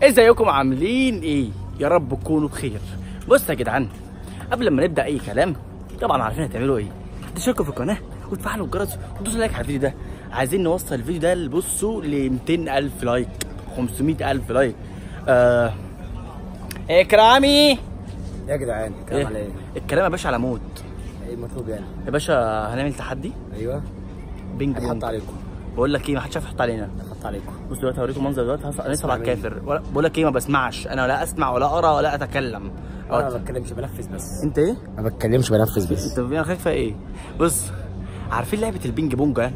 ازيكم عاملين ايه يا رب تكونوا بخير بصوا يا جدعان قبل ما نبدا اي كلام طبعا عارفين هتعملوا ايه تشتركوا في القناه وتفعلوا الجرس وتدوسوا لايك على الفيديو ده عايزين نوصل الفيديو ده بصوا ل 200000 لايك 500000 لايك آه اكرامي يا جدعان الكلام على إيه؟ ايه؟ الكلام يا باشا على موت ايه المطلوب يعني؟ يا باشا هنعمل تحدي ايوه بينج هيحط بونج عليكم بقول لك ايه ما حدش عارف يحط علينا هيحط عليكم بص دلوقتي هوريكم منظر دلوقتي هص- انا اسمع على مني. الكافر ولا- بقول لك ايه ما بسمعش انا ولا اسمع ولا اقرا ولا اتكلم انا ما أقعد- بتكلمش بنفذ بس انت ايه؟ ما بتكلمش بنفذ بس انت فيها خايفه ايه؟ بص عارفين لعبه البينج بونج ها؟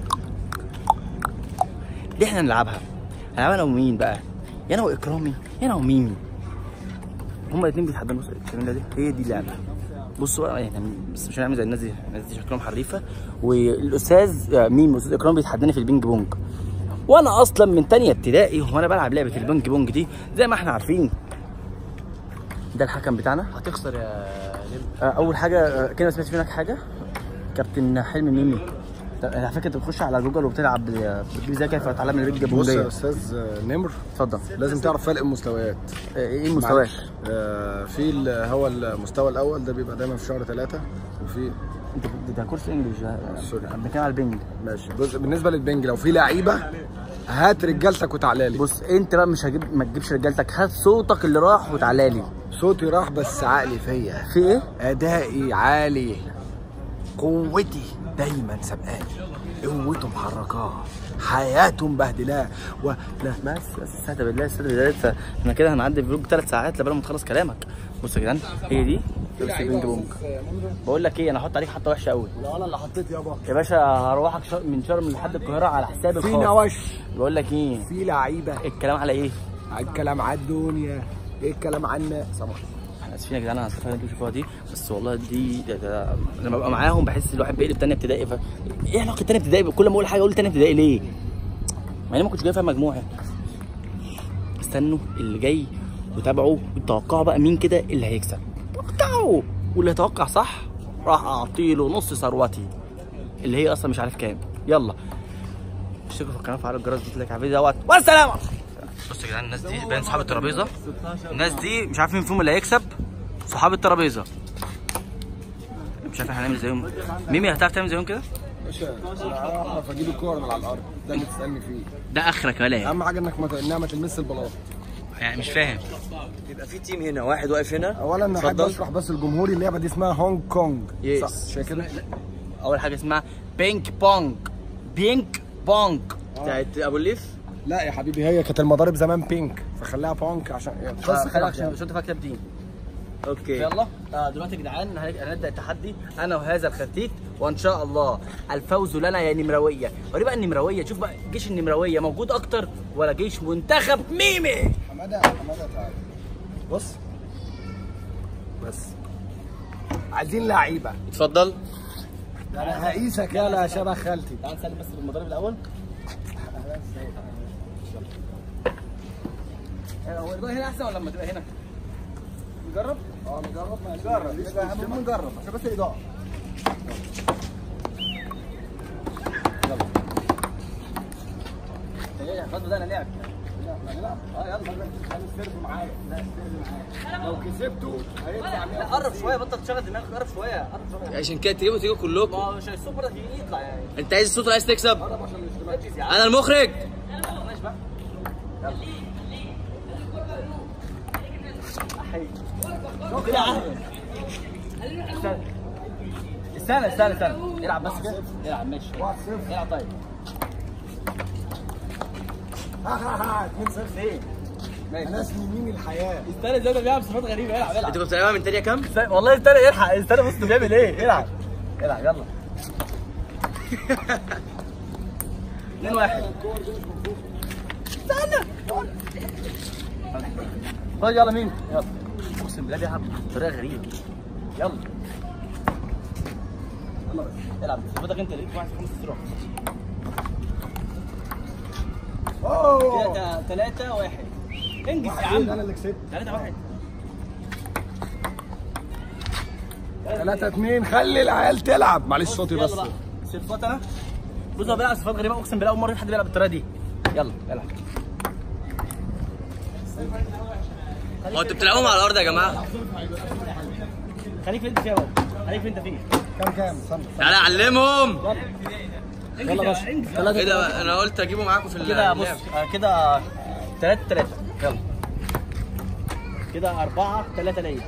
دي احنا نلعبها هنلعبها انا ومين بقى؟ يا انا واكرامي يا انا وميمي هما الاثنين بيتحدوا بص الكلام دي هي دي اللعبه بصوا بقى احنا بس مش هنعمل زي الناس دي الناس دي شكلهم حريفه والاستاذ آه، ميمي والاستاذ اكرام بيتحداني في البينج بونج وانا اصلا من تانية ابتدائي وانا بلعب لعبه البينج بونج دي زي ما احنا عارفين ده الحكم بتاعنا هتخسر يا لم آه، اول حاجه آه، كده ما سمعتش منك حاجه كابتن حلمي ميمي طب، على فكره انت بتخش على جوجل وبتلعب آه، بتجيب ازاي كيف تتعلم البيج بص يا بونجيه استاذ نمر اتفضل لازم تعرف فرق المستويات آه، ايه المستويات معلش. آه، في ال- هو المستوى الاول ده بيبقى دايما في شهر ثلاثة وفي انت ده كورس انجلش ده سوري. احنا بنتكلم على البنج ماشي جزء بالنسبه للبنج لو في لعيبه هات رجالتك وتعالى لي بص انت بقى مش هجيب ما تجيبش رجالتك هات صوتك اللي راح وتعالى لي صوتي راح بس عقلي فيا في ايه؟ ادائي عالي قوتي دايما سبقاني قوته محركاه حياته مبهدلاه و... لا بس بس استهدى بالله استهدى بالله انت- احنا كده هنعدي الفلوج ثلاث ساعات لبال ما تخلص كلامك بص يا جدعان هي دي لبس البينج بونج بقول لك ايه انا هحط عليك حطه وحشه قوي لا انا اللي حطيت يابا يا باشا هروحك شر- من شرم لحد القاهره على حسابي في الخاص نوش بقول لك ايه في لعيبه الكلام على ايه؟ الكلام على الدنيا ايه الكلام عنا سامح احنا اسفين يا جدعان على السفاره اللي انتوا بتشوفوها دي بس والله دي ده ده لما ببقى معاهم بحس الواحد بيقلب تانية ابتدائي ف... ايه علاقه تانية ابتدائي كل ما اقول حاجه اقول تانية ابتدائي ليه؟ مع اني ما كنتش جاي فيها مجموعه استنوا اللي جاي وتابعوا وتوقعوا بقى مين كده اللي هيكسب توقعوا واللي يتوقع صح راح اعطيله نص ثروتي اللي هي اصلا مش عارف كام يلا اشتركوا في القناه وفعلوا الجرس وتلاقي على الفيديو دوت والسلام بصوا يا جدعان الناس دي باين صحاب الترابيزه الناس دي مش عارف مين فيهم اللي هيكسب صحاب الترابيزه مش عارف احنا هنعمل زيهم ميمي هتعرف تعمل زيهم كده باشا انا اعرف اجيب الكوره من على الارض ده اللي تسالني فيه ده اخرك ولا اهم حاجه انك ما ت- انها ما تلمس البلاط يعني مش فاهم يبقى في تيم هنا واحد واقف هنا اولا انا احب اتفضل. اشرح بس الجمهوري اللعبه دي اسمها هونج كونج Yes. صح شايف كده اول حاجه اسمها بينك بونج بينك بونج بتاعت ابو الليف لا يا حبيبي هي كانت المضارب زمان بينك فخليها بونك عشان يعني بس بس خليك عشان عشان تفكر دي اوكي يلا آه دلوقتي يا جدعان هن- هنبدا التحدي انا وهذا الخرتيت وان شاء الله الفوز لنا يا نمرويه وري بقى النمرويه شوف بقى جيش النمرويه موجود اكتر ولا جيش منتخب ميمي حماده حماده تعالى بص بس عايزين لعيبه اتفضل انا هقيسك يالا شبه خالتي تعال نسلم بس بالمضارب الاول هو الإضاءة هنا احسن ولا لما تبقى هنا؟ نجرب؟ اه نجرب نجرب يبقى اهم نجرب عشان بس الاضاءه ايه خلاص بدأنا لعب اه يلا خلي السيرف معايا لا السيرف معايا لو كسبته هيدفع لا قرب شويه بطل تشغل دماغك قرب شويه قرب شويه عشان كده تجيبوا تيجوا كلكم ما هو مش السوبر ده يطلع يعني انت عايز الصوت ولا عايز تكسب قرب عشان مش ركز يا عم انا المخرج ماشي بقى يلا كده عهد استنى استنى استنى العب بس كده العب ماشي العب طيب 2 0 ايه انا اسمي ميمي الحياه استنى زي ده بيلعب صفات غريبه العب العب انت كنت بتلعبها من تانية كام؟ استنى والله استنى الحق استنى بص ده بيعمل ايه العب العب يلا 2 1 استنى طيب يلا مين يلا اقسم بالله بيلعب بطريقه غريبه يلا يلا بس العب صفتك انت ليك واحد في خمس صراع اوه كده 3 1 انجز يا انا عم اللي كسبت 3 1 3 2 خلي العيال تلعب معلش صوتي يلا بس بقى صفات انا بص هو بيلعب صفات غريبه اقسم بالله اول مره حد بيلعب بالطريقه دي يلا العب هو انتوا بتلعبوا على الارض يا جماعه خليك في انت فيها بقى. خليك في انت فيه كام كام استنى تعالى علمهم يلا بس ايه ده بقى؟ انا قلت اجيبه معاكم في كده بص اللعب آه، كده تلاتة تلاتة يلا كده أربعة تلاتة ليا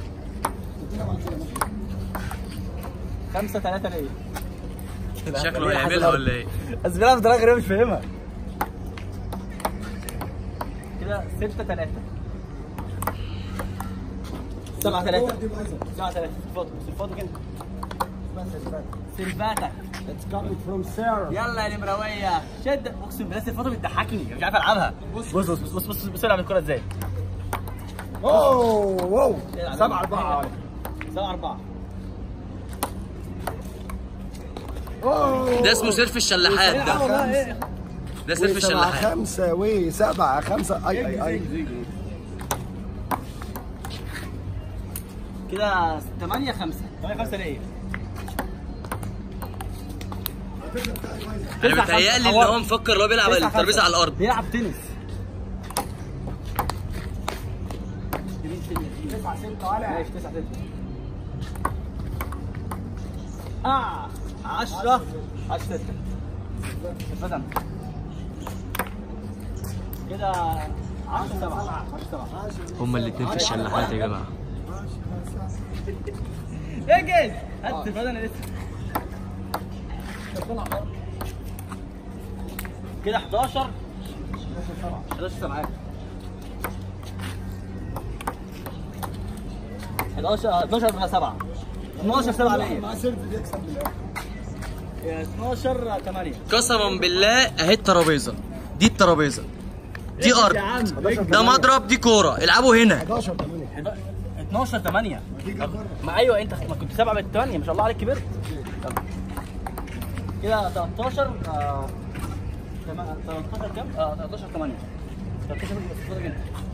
خمسة تلاتة ليا شكله هيعملها ولا ايه؟ بس بيلعب بطريقة غريبة مش فاهمها كده ستة تلاتة سبعة تلاتة سبعة تلاتة سلفاتك سلفاتك انت سلفاتك It's coming from Sarah. يلا يا نمروية شد اقسم بالله الفوطه بتضحكني مش عارف العبها بص بص بص بص بص بص العب الكوره ازاي اوه واو سبعة أربعة سبعة أربعة اوه ده اسمه سيرف الشلاحات ده ده سيرف سبعة الشلاحات خمسة وسبعة خمسة أي أي أي كده 8 5 8 5 ليه؟ انا متهيألي ان هو مفكر اللي هو بيلعب الترابيزه على الارض بيلعب تنس 9 6 ولا ماشي 9 6 اه 10 10 6 اتفضل كده 10 7 10 7 هما الاثنين في الشلاحات يا جماعه اجهز هات اتفضل انا لسه كده 11 11 7 11 12 7 12 7 ليا مع سيرف بيكسب بالآخر 12 8 قسما بالله اهي الترابيزه دي الترابيزه دي ارض يا عم ده مضرب دي كوره العبوا هنا 11 8 12 8 ما ايوه انت ما كنت 7 بقت 8 ما شاء الله عليك كبرت يلا. كده 13 آه، تم- 13 كام؟ اه 13 8 13 بس فاضل انت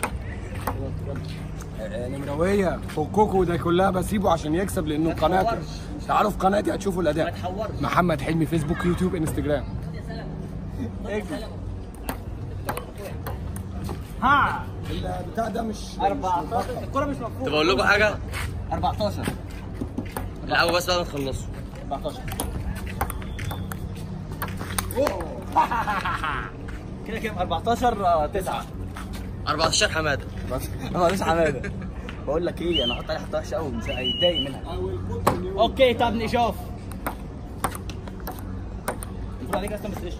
نمروية فكوكو ده كلها بسيبه عشان يكسب لأنه قناتي تحورش. تعالوا في قناتي هتشوفوا ما الأداء تحورش محمد حلمي فيسبوك يوتيوب انستجرام اجري. ها البتاع ده مش 14 الكرة مش مفهومة طب اقول لكم حاجه 14 العبوا بس بعد ما تخلصوا 14 كده كام 14 9 14 حماده اه لسه حماده بقول لك ايه انا هحط عليه حته وحشه قوي مش هيتضايق منها اوكي طب نشوف المفروض عليك اصلا بس ايش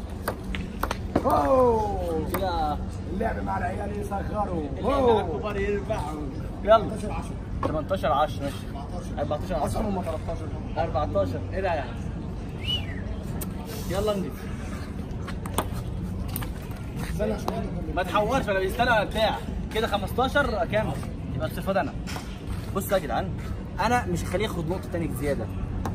اوه كده اللعب مع العيال يصغروا اللي مع اوه الكبار يرفعوا يلا 18 10 ماشي 14 10 اصلا هم 13 14 ايه ده يعني يلا انجز استنى شويه ما تحورش ولا بيستنى ولا بتاع كده 15 كام يبقى استفاد انا بصوا يا جدعان انا مش هخليه ياخد نقطه تانية زياده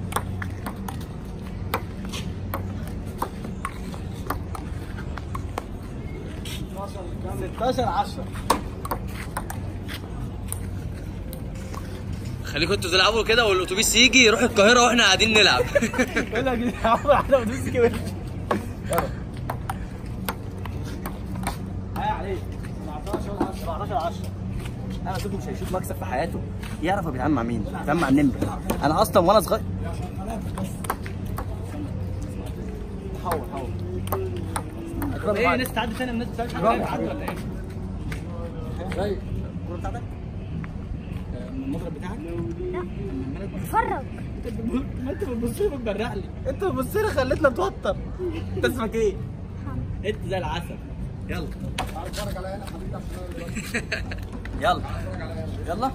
ستاشر 10 خليكم انتوا تلعبوا كده والاتوبيس يجي يروح القاهره واحنا قاعدين نلعب يقول لك يا عم احنا ودوس كده يلا هاي عليك 17 10 17 10 انا صدق مش هيشوف مكسب في حياته يعرف هو بيتعامل مع مين بيتعامل مع النمر انا اصلا وانا صغير حاول حاول ايه ناس تعدي تاني الناس تعدي تعدي ولا ايه؟ الكورة بتاعتك؟ المضرب بتاعك؟ اتفرج ما انت بتبص لي بتبرق لي انت بتبص لي خليتنا اتوتر انت اسمك ايه؟ انت زي العسل يلا اتفرج على هنا حبيبي عشان يلا يلا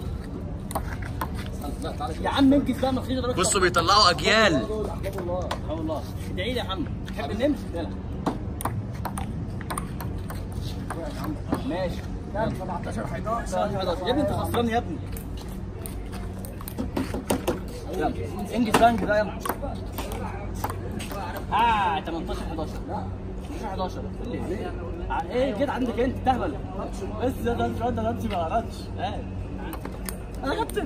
يا عم انكس بقى ما تخليش دراجة بصوا بيطلعوا اجيال احباب الله اه والله ادعي لي يا عم تحب النمس؟ يلا ماشي 17 11 يا ابني انت خسران يا ابني يلا انجز بانج ده يلا اه 18 11 لا 11 ع- ايه كده عندك انت تهبل بس ده ده ده ده ده ما غلطش اه انا غلطت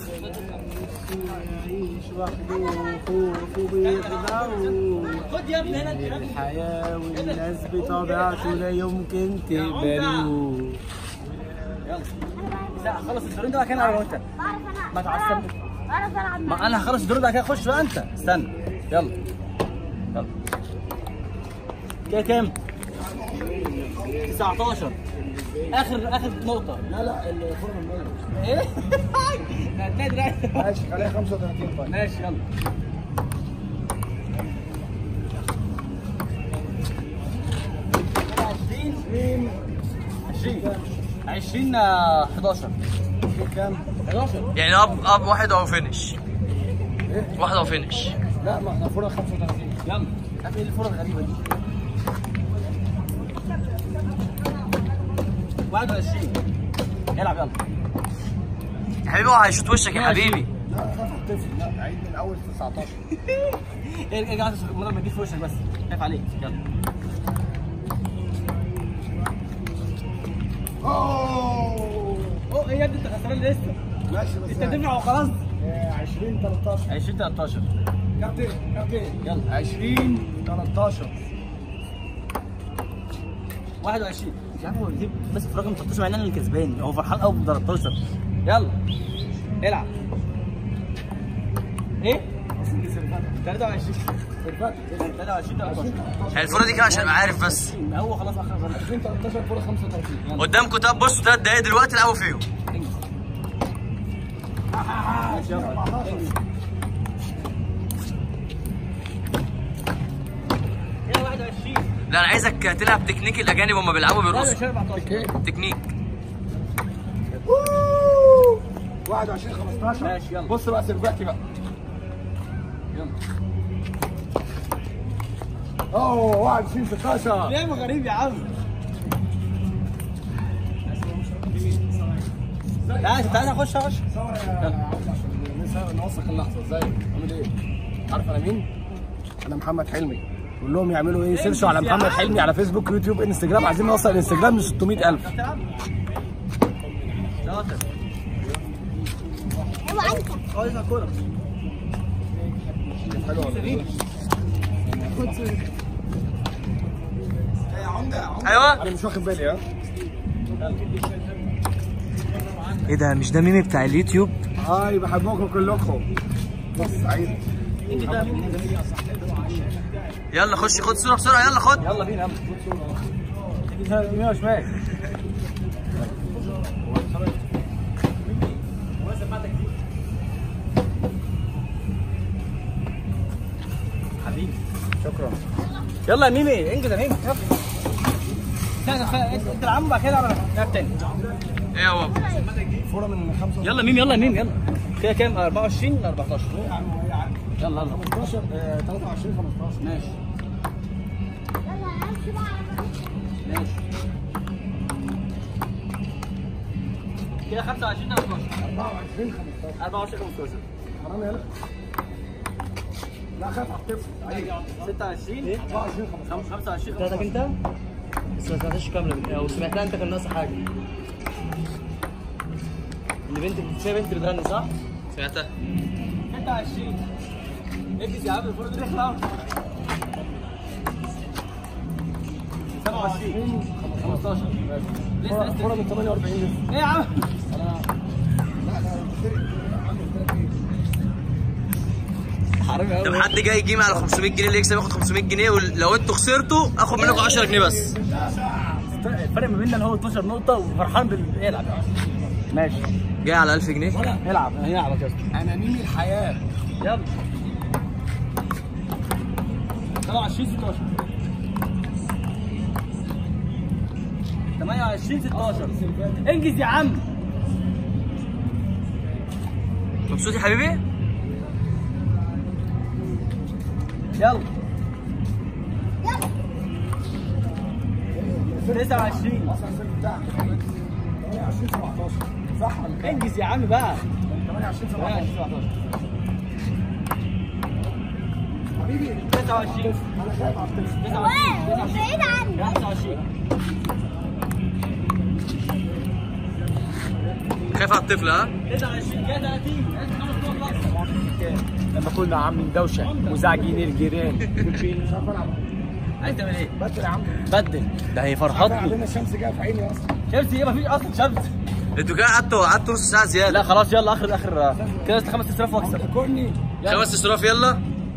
خد يا ابني هنا انت يا ابني الحياة والناس بطبيعته لا يمكن تقبلوه يلا لا خلص الدورين ده بقى كان على وانت بعرف انا ما تعصبني. بعرف العب ما انا هخلص الدور ده كده خش بقى انت استنى يلا يلا كده كام 19 اخر اخر نقطة لا لا الفرن الميه ايه؟ هتلاقي دراعي ماشي خليها 35 طيب ماشي يلا عشرين عشرين عشرين آه، 11 كام؟ 11 يعني اب اب واحد او فينش واحد او فينش لا ما احنا فرن 35 يلا عارف ايه الفرص الغريبة دي 21 العب يلا يا حبيبي هو هيشوط وشك يا حبيبي لا خاف الطفل لا عيد من اول 19 ارجع ارجع المره ما تجيش في وشك بس خايف عليك يلا اوه اوه ايه يا ابني انت خسران لسه ماشي بس انت تدفع وخلاص آه، 20 13 20 13 كابتن كابتن يلا 20 13 21 مش عارف هو بيجيب بس في رقم 13 مع ان انا اللي كسبان هو فرحان قوي ب 13 يلا العب ايه 23 23 13 هي الفوره دي كده عشان ابقى عارف بس هو خلاص اخر غلط 20 13 فرن 35 يلا قدامكم طب بصوا ثلاث دقايق دلوقتي العبوا فيهم انجز ماشي يلا انجز كده 21 لا انا عايزك تلعب تكنيك الاجانب هم بيلعبوا بيرقصوا 14 تكنيك أوه. 21 15 ماشي، يلا. بص بقى سيرفاتي بقى يلا اوه 21 16 ليه ما غريب يا عم لا انت عايز اخش اخش صور يا عم عشان نسا- نوثق اللحظه ازاي عامل ايه عارف انا مين انا محمد حلمي قول لهم يعملوا ايه سيرشوا على محمد حلمي على فيسبوك يوتيوب انستجرام عايزين نوصل الانستجرام ل 600000 بتلعب شاطر ايوه انت خالص على الكوره حلو والله. ايوه انا مش واخد بالي ها ايه ده مش ده ميمي بتاع اليوتيوب هاي بحبكم كلكم بص سعيد انت ده يلا خش خد صوره بسرعه يلا خد يلا بينا يلا يمين وشمال حبيبي شكرا يلا يا ميمي انجز يا ميمي يلا استنى استنى، انت انت العب بعد كده العب لعب تاني ايه يا بابا فوره من 5 يلا ميمي يلا يا ميمي يلا كده كام 24 ولا 14 يلا يلا 15 آه، 23 15 ماشي يلا امشي بقى ماشي كده 25 15 24 15 24 15 حرام يلا لا خاف على الطفل سعيد 26 24 15 25 بتاعتك انت بس ما سمعتهاش كامله او سمعتها انت كان ناقص حاجه اللي بنت فيها بنت بتغني صح؟ سمعتها 26 اجلس يا عم الفرن دي اخلع 27 15 لسه لسه فوره من 48 لسه ايه يا عم حرامي طب قوي حد جاي يجيب على 500 جنيه اللي يكسب ياخد 500 جنيه ولو انتوا خسرتوا اخد منكم 10 جنيه بس الفرق ما بيننا ان هو 12 نقطة وفرحان بال العب ماشي جاي على 1000 جنيه العب هنلعب يا اسطى انا ميمي الحياه يلا 27 16 28 16 انجز يا عم مبسوط يا حبيبي؟ يلا 29 اصلا السيرف بتاعك 28 17 صح ولا كام؟ انجز يا عم بقى 28 17 28 حبيبي 29 انا خايف على الطفل 29 وايه بعيد عني 29 خايف على الطفل ها؟ 29 كده 30 لما كنا عاملين دوشه وزعجين الجيران مش عارف العب عايز تعمل ايه؟ بدل يا عم بدل ده هي فرحتني عندنا الشمس جايه في عيني اصلا شمس ايه مفيش اصلا شمس انتوا كده قعدتوا قعدتوا نص ساعه زياده لا خلاص يلا اخر اخر كده لسه خمس اسراف واكسب فكرني خمس اسراف يلا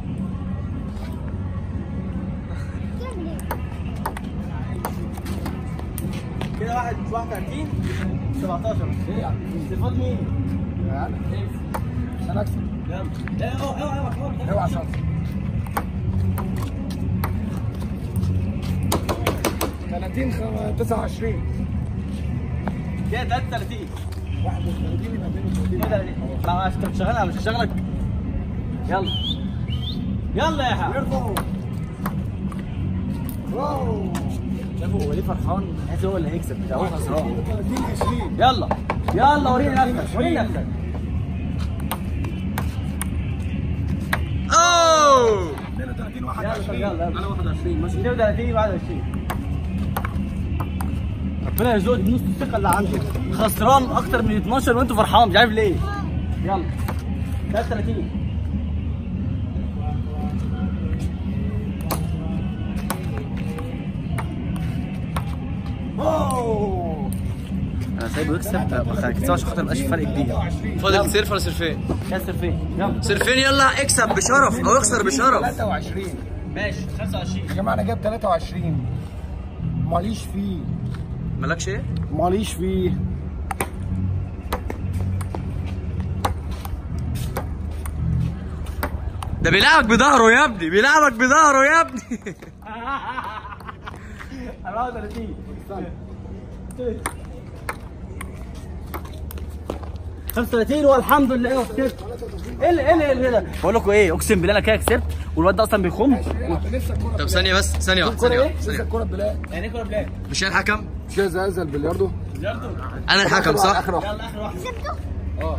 كده واحد 31 17 ايه تليفون مين؟ انا اكسب يلا اوعى اوعى اوعى اوعى شاطر ثلاثين خم- تسعة وعشرين كده 33 واحد وثلاثين يبقى اتنين وثلاثين. 32 لا مش كنت شغال مش هشغلك يلا يلا يا حبيبي يرفعوا واو شوفوا هو ليه فرحان حاسس هو اللي هيكسب مش هو خسران 30 20 يلا يلا وريني نفسك وريني نفسك اوه 32 يلا 21 يلا انا 21 ماشي 32 21 ربنا يرزقك بنص الثقه اللي عنده خسران اكتر من 12 وانت فرحان مش عارف ليه يلا 33 اوه انا سايبه يكسب ما خليكش عشان خاطر مبقاش فرق كبير فاضل سيرف ولا سيرفين؟ كسر فين يلا سيرفين يلا اكسب بشرف او اخسر بشرف 23 ماشي 25 يا جماعه انا جايب 23 ماليش فيه مالكش ايه؟ ماليش فيه ده بيلعبك بظهره يا ابني بيلعبك بظهره يا ابني 34 35 والحمد لله كسبت ايه اللي ايه اللي- ايه اللي ده بقول لكم ايه اقسم بالله انا كده كسبت والواد ده اصلا بيخم لسه الكوره طب ثانية بس ثانية واحدة ثانية واحدة لسه ثانية الكوره بلاك يعني كوره بلاك مش أنا الحكم؟ مش هي زي زي البلياردو أنا الحكم صح؟ اخر واحد يلا اخر واحد اه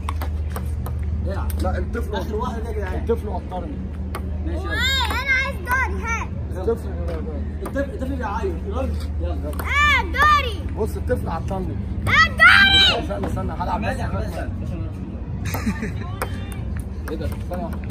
لا الطفل اخر واحد ده يا جدعان الطفل وترني ماشي يلا. ايه انا عايز دوري ها الطفل الطفل الطفل بيعيط الراجل يلا اه دوري بص الطفل عطلني اه دوري استنى استنى هلعب بس ماشي يا أحمد، استنى. ايه ده ثانية واحدة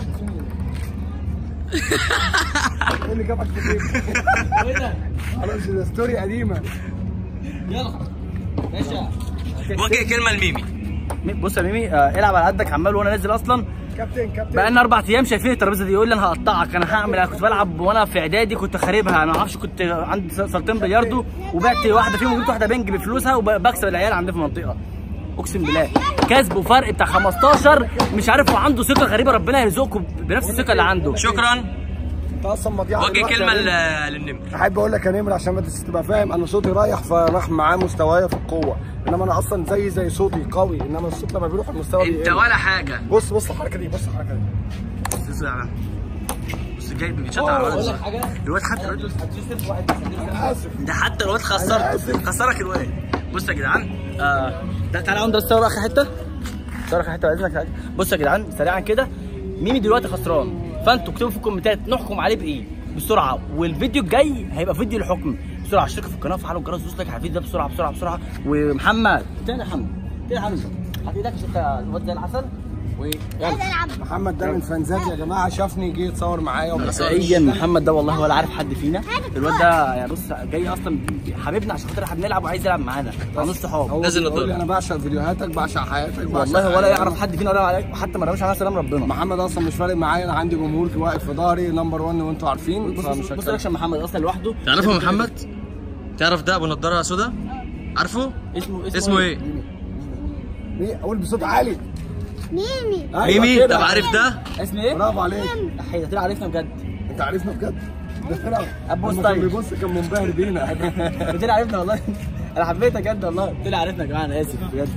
ايه اللي جابك في البيت؟ ايه ده خلاص ده ستوري قديمة يلا ماشي وجه كلمة لميمي بص يا ميمي آه، العب على قدك عمال وانا نازل اصلا كابتن كابتن بقى لنا اربع ايام شايفين الترابيزه دي يقول لي انا هقطعك انا هعمل انا كنت بلعب وانا في اعدادي كنت خاربها انا ما اعرفش كنت عندي سلطين بلياردو وبعت واحده فيهم وجبت واحده بنج بفلوسها وبكسب العيال عندي في المنطقه اقسم بالله كسب وفرق بتاع 15 مش عارف وعنده ثقه غريبه ربنا يرزقكم بنفس الثقه اللي عنده شكرا انت اصلا مضيع وجه دلوقتي كلمة يا نمر. ل- للنمر احب اقول لك يا نمر عشان ما تس- تبقى فاهم انا صوتي رايح فراح معاه مستوايا في القوه انما انا اصلا زي زي صوتي قوي انما الصوت لما بيروح المستوى انت بيقل. ولا حاجة بص بص الحركه دي بص الحركه دي بص يا عم. بص جاي بيتشطر على اقول الواد لك حاجه الواد حتى الواد انا اسف ده حتى الواد خسرته خسرك الواد بص يا جدعان آه ده تعالى عند الصور اخر حته صور اخر حته باذنك تعالى. بصوا يا جدعان سريعا كده ميمي دلوقتي خسران فانتوا اكتبوا في الكومنتات نحكم عليه بايه بسرعه والفيديو الجاي هيبقى فيديو الحكم بسرعه اشتركوا في القناه وفعلوا الجرس دوس لايك على الفيديو ده بسرعه بسرعه بسرعه ومحمد تاني يا محمد تاني يا حبيبي هات ايدك عشان انت الواد زي العسل عايز ويلا العب محمد ده من فانزاتي يا جماعه شافني جه يتصور معايا وما مبدئيا محمد ده والله ولا عارف حد فينا الواد ده يعني بص جاي اصلا حبيبنا عشان خاطر احنا بنلعب وعايز يلعب معانا ما عندوش صحاب هو نازل بيقول لي الدور. انا بعشق فيديوهاتك بعشق حياتك بعشق والله ولا حياتك. يعرف حد فينا ولا عليك حتى ما رماش على سلام ربنا محمد اصلا مش فارق معايا انا عندي جمهور واقف في ظهري نمبر 1 وانتوا عارفين بص فمش بص هتكلم. اكشن محمد اصلا لوحده تعرفه محمد؟ تعرف ده ابو نضاره سودا؟ عارفه؟ اسمه اسمه ايه؟ مين اقول بصوت عالي ميمي أيوة ميمي كده. طب عارف ده؟ اسمه ايه؟ برافو عليك حي طلع عرفنا بجد انت عارفنا بجد ده فرق أبو لما ستايل. كان بيبص كان منبهر بينا طلع عرفنا والله انا حبيتك بجد والله طلع عرفنا يا جماعه انا اسف بجد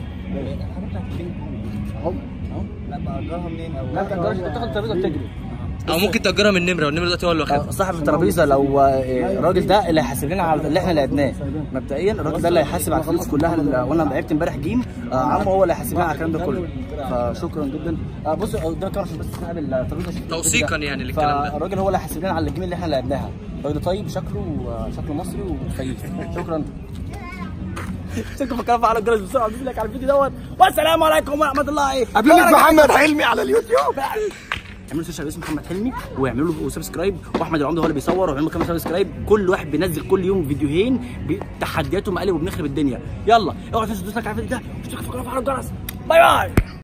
اهو لا بأجرها منين او لا بتأجرش انت بتاخد الترابيزه وبتجري او ممكن تأجرها من النمره والنمره دلوقتي هو اللي واخدها آه، صاحب الترابيزه لو آه، الراجل ده اللي هيحاسب لنا على اللي احنا لعبناه مبدئيا الراجل ده اللي هيحاسب على الفلوس كلها اللي- وانا لعبت امبارح جيم آه، عمو هو اللي هيحاسب لنا على الكلام ده كله فشكرا جدا آه، بص قدامك كام عشان بس صاحب الترابيزه عشان توثيقاً يعني للكلام ده. فالراجل هو اللي هيحاسب لنا على الجيم اللي احنا لعبناها الراجل طيب شكله آه، شكله مصري وخليجي شكرا اشتركوا في القناه وفعلوا الجرس بسرعه وبيقول لك على الفيديو دوت والسلام عليكم ورحمه الله قابلني محمد حلمي على اليوتيوب اعملوا سيرش على اسم محمد حلمي واعملوا له سبسكرايب واحمد العمده هو اللي بيصور واعملوا كمان سبسكرايب كل واحد بينزل كل يوم فيديوهين بتحديات ومقالب وبنخرب الدنيا يلا اوعى تنسوا تدوس لايك على الفيديو ده واشتركوا في القناه وفعلوا الجرس باي باي